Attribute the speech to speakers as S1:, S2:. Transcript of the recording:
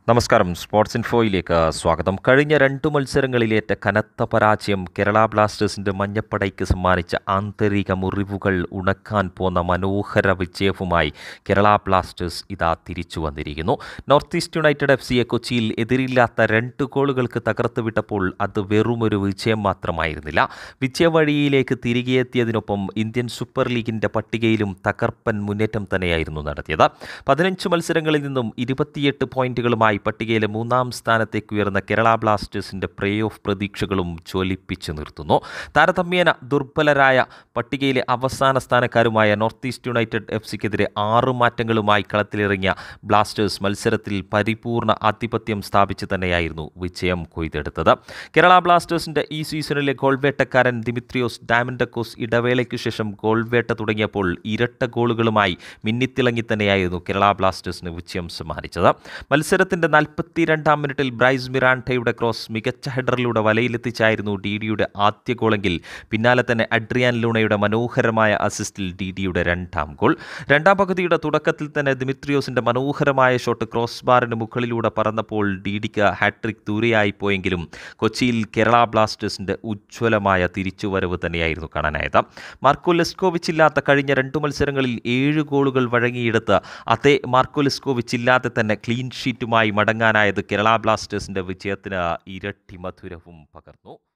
S1: നമസ്കാരം സ്പോർട്സ് ഇൻഫോയിലേക്ക് സ്വാഗതം കഴിഞ്ഞ രണ്ട് മത്സരങ്ങളിലേറ്റ കനത്ത പരാജയം കേരള ബ്ലാസ്റ്റേഴ്സിൻ്റെ മഞ്ഞപ്പടയ്ക്ക് സമ്മാനിച്ച ആന്തരിക മുറിവുകൾ ഉണക്കാൻ പോന്ന മനോഹര വിജയവുമായി കേരള ബ്ലാസ്റ്റേഴ്സ് ഇതാ തിരിച്ചു വന്നിരിക്കുന്നു നോർത്ത് ഈസ്റ്റ് യുണൈറ്റഡ് എഫ് സിയെ കൊച്ചിയിൽ എതിരില്ലാത്ത രണ്ട് ഗോളുകൾക്ക് തകർത്ത് വിട്ടപ്പോൾ അത് വെറുമൊരു വിജയം മാത്രമായിരുന്നില്ല വിജയവഴിയിലേക്ക് തിരികെ എത്തിയതിനൊപ്പം ഇന്ത്യൻ സൂപ്പർ ലീഗിൻ്റെ പട്ടികയിലും തകർപ്പൻ മുന്നേറ്റം തന്നെയായിരുന്നു നടത്തിയത് പതിനഞ്ച് മത്സരങ്ങളിൽ നിന്നും ഇരുപത്തിയെട്ട് പോയിന്റുകളുമായി പട്ടികയിലെ മൂന്നാം സ്ഥാനത്തേക്ക് ഉയർന്ന കേരള ബ്ലാസ്റ്റേഴ്സിൻ്റെ പ്ലേ ഓഫ് പ്രതീക്ഷകളും ജ്വലിപ്പിച്ചു നിർത്തുന്നു താരതമ്യേന ദുർബലരായ പട്ടികയിലെ അവസാന സ്ഥാനക്കാരുമായ നോർത്ത് ഈസ്റ്റ് യുണൈറ്റഡ് എഫ് സിക്കെതിരെ ആറ് മാറ്റങ്ങളുമായി കളത്തിലിറങ്ങിയ ബ്ലാസ്റ്റേഴ്സ് മത്സരത്തിൽ പരിപൂർണ ആധിപത്യം സ്ഥാപിച്ച് തന്നെയായിരുന്നു വിജയം കൊയ്തെടുത്തത് കേരള ബ്ലാസ്റ്റേഴ്സിൻ്റെ ഈ സീസണിലെ ഗോൾവേട്ടക്കാരൻ ദിമിത്രിയോസ് ഡാമൻഡക്കോസ് ഇടവേളയ്ക്കു ശേഷം ഗോൾവേട്ട തുടങ്ങിയപ്പോൾ ഇരട്ട ഗോളുകളുമായി മിന്നിത്തിളങ്ങി തന്നെയായിരുന്നു കേരള ബ്ലാസ്റ്റേഴ്സിന് വിജയം സമ്മാനിച്ചത് മത്സരത്തിൻ്റെ നാൽപ്പത്തിരണ്ടാം മിനിറ്റിൽ ബ്രൈസ് മിറാൻഡയുടെ ക്രോസ് മികച്ച ഹെഡറിലൂടെ വലയിലെത്തിച്ചായിരുന്നു ഡി ഡിയുടെ ആദ്യ ഗോളെങ്കിൽ പിന്നാലെ തന്നെ അഡ്രിയാൻ ലൂണയുടെ മനോഹരമായ അസിസ്റ്റിൽ ഡി ഡിയുടെ രണ്ടാം ഗോൾ രണ്ടാം പകുതിയുടെ തുടക്കത്തിൽ തന്നെ ദിമിത്രിയോസിൻ്റെ മനോഹരമായ ഷോട്ട് ക്രോസ് ബാറിന് മുകളിലൂടെ പറന്നപ്പോൾ ഡി ഡിക്ക് ഹാട്രിക് ദൂരെയായി പോയെങ്കിലും കൊച്ചിയിൽ കേരള ബ്ലാസ്റ്റേഴ്സിൻ്റെ ഉജ്ജ്വലമായ തിരിച്ചുവരവ് തന്നെയായിരുന്നു കാണാനായത് മാർക്കോ ലെസ്കോവിച്ച് ഇല്ലാത്ത കഴിഞ്ഞ രണ്ടു മത്സരങ്ങളിൽ ഏഴ് ഗോളുകൾ വഴങ്ങിയെടുത്ത് അതേ മാർക്കോ ലെസ്കോവിച്ച് ഇല്ലാതെ തന്നെ ക്ലീൻ ഷീറ്റുമായി മടങ്ങാനായത് കേരള ബ്ലാസ്റ്റേഴ്സിൻ്റെ വിജയത്തിന് ഇരട്ടി മധുരവും പകർന്നു